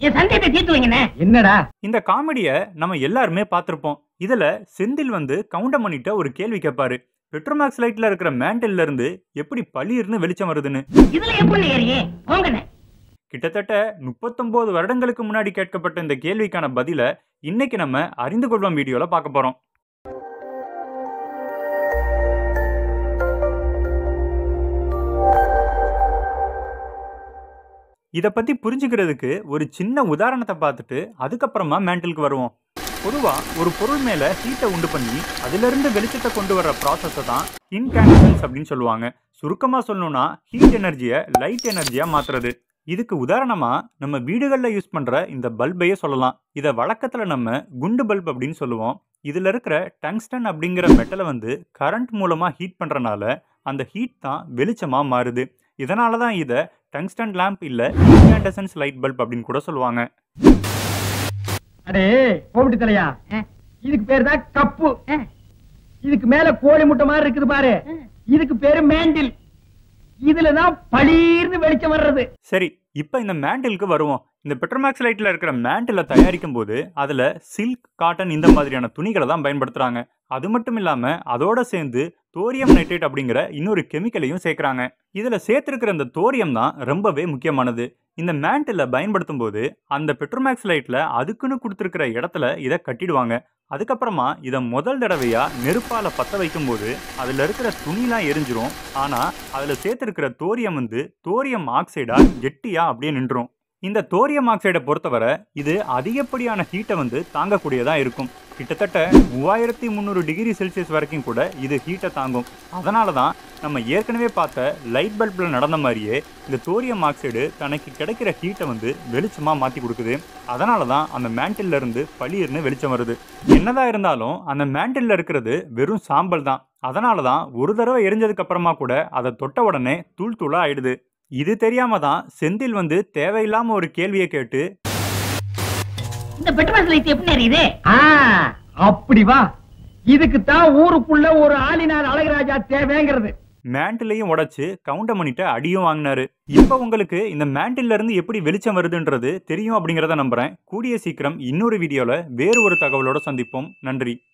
என் சந்தேகத்தை தீர்த்து வைங்கண்ணே என்னடா இந்த காமெடியை நம்ம எல்லாருமே பார்த்துருப்போம் இதுல செந்தில் வந்து கவுண்டமணிட்ட ஒரு கேள்வி கேட்பாரு பெட்ரோமேக்ஸ் லைட்ல இருக்கிற மேண்டில்ல இருந்து எப்படி பளிர்னு வெளிச்சம் வருதுன்னு இதுல எப்படி ஏறியே போங்கண்ணே கிட்டத்தட்ட முப்பத்தொன்பது வருடங்களுக்கு முன்னாடி கேட்கப்பட்ட இந்த கேள்விக்கான பதிலை இன்னைக்கு நம்ம அறிந்து கொள்வோம் வீடியோல பார்க்க போறோம் இதை பத்தி புரிஞ்சுக்கிறதுக்கு ஒரு சின்ன உதாரணத்தை பார்த்துட்டு அதுக்கப்புறமா மேண்டலுக்கு வருவோம் பொதுவா ஒரு பொருள் மேல ஹீட்டை உண்டு பண்ணி அதிலிருந்து வெளிச்சத்தை கொண்டு வர்ற ப்ராசஸை தான் இன்கேண்டன்ஸ் அப்படின்னு சொல்லுவாங்க சுருக்கமா சொல்லணும்னா ஹீட் எனர்ஜியை லைட் எனர்ஜியா மாத்துறது இதுக்கு உதாரணமா நம்ம வீடுகளில் யூஸ் பண்ற இந்த பல்பையே சொல்லலாம் இதை வழக்கத்துல நம்ம குண்டு பல்ப் அப்படின்னு சொல்லுவோம் இதுல இருக்கிற டங்ஸ்டன் அப்படிங்கிற மெட்டலை வந்து கரண்ட் மூலமா ஹீட் பண்றனால அந்த ஹீட் தான் வெளிச்சமா மாறுது இதனால தான் இதை டங்ஸ்டன் லேம்ப் இல்ல இன்கேண்டசன்ஸ் லைட் பல்ப் அப்படின்னு கூட சொல்லுவாங்க அடே கோமிட்டி தலையா ஆ. இதுக்கு பேரு தான் கப்பு ஆ. இதுக்கு மேல கோழி முட்டை மாதிரி இருக்குது பாரு ஆ. இதுக்கு பேரு மேண்டில் இதுலதான் பளீர்னு வெளிச்சம் வர்றது சரி இப்போ இந்த மேண்டிலுக்கு வருவோம் இந்த பெட்ரோமேக்ஸ் லைட்டில் இருக்கிற மேண்டிலை தயாரிக்கும் போது அதில் சில்க் காட்டன் இந்த மாதிரியான துணிகளை தான் பயன்படுத்துகிறாங்க அது மட்டும் இல்லாமல் அதோட சேர்ந்து தோரியம் நைட்ரேட் அப்படிங்கிற இன்னொரு கெமிக்கலையும் சேர்க்குறாங்க இதில் சேர்த்துருக்கிற இந்த தோரியம் தான் ரொம்பவே முக்கியமானது இந்த மேண்டிலை பயன்படுத்தும் போது அந்த பெட்ரோமேக்ஸ் லைட்டில் அதுக்குன்னு கொடுத்துருக்கிற இடத்துல இதை கட்டிடுவாங்க அதுக்கப்புறமா இதை முதல் தடவையாக நெருப்பால் பற்ற வைக்கும்போது அதில் இருக்கிற துணிலாம் எரிஞ்சிரும் ஆனால் அதில் சேர்த்துருக்கிற தோரியம் வந்து தோரியம் ஆக்சைடாக கெட்டியாக அப்படியே நின்றும் இந்த தோரியம் ஆக்சைடை பொறுத்தவரை இது அதிகப்படியான ஹீட்டை வந்து தாங்கக்கூடியதாக இருக்கும் கிட்டத்தட்ட மூவாயிரத்தி முந்நூறு டிகிரி செல்சியஸ் வரைக்கும் கூட இது ஹீட்டை தாங்கும் அதனால தான் நம்ம ஏற்கனவே பார்த்த லைட் பல்பில் நடந்த மாதிரியே இந்த தோரியம் ஆக்சைடு தனக்கு கிடைக்கிற ஹீட்டை வந்து வெளிச்சமாக மாற்றி கொடுக்குது அதனால தான் அந்த மேண்டில்ல இருந்து பளிர்னு வெளிச்சம் வருது என்னதான் இருந்தாலும் அந்த மேண்டில்ல இருக்கிறது வெறும் சாம்பல் தான் அதனால தான் ஒரு தடவை எரிஞ்சதுக்கு அப்புறமா கூட அதை தொட்ட உடனே தூள் தூளாக ஆயிடுது இது தெரியாம தான் செந்தில் வந்து தேவையில்லாம ஒரு கேள்வியை கேட்டு இந்த பெட்ரோல் லைட் எப்படி எரியுது ஆ, அப்படி வா இதுக்கு தான் ஊருக்குள்ள ஒரு ஆளினார் அழகராஜா தேவைங்கிறது மேண்டிலையும் உடைச்சு கவுண்டமணிட்ட அடியும் வாங்கினாரு இப்போ உங்களுக்கு இந்த மேண்டில்ல இருந்து எப்படி வெளிச்சம் வருதுன்றது தெரியும் அப்படிங்கிறத நம்புறேன் கூடிய சீக்கிரம் இன்னொரு வீடியோல வேறு ஒரு தகவலோட சந்திப்போம் நன்றி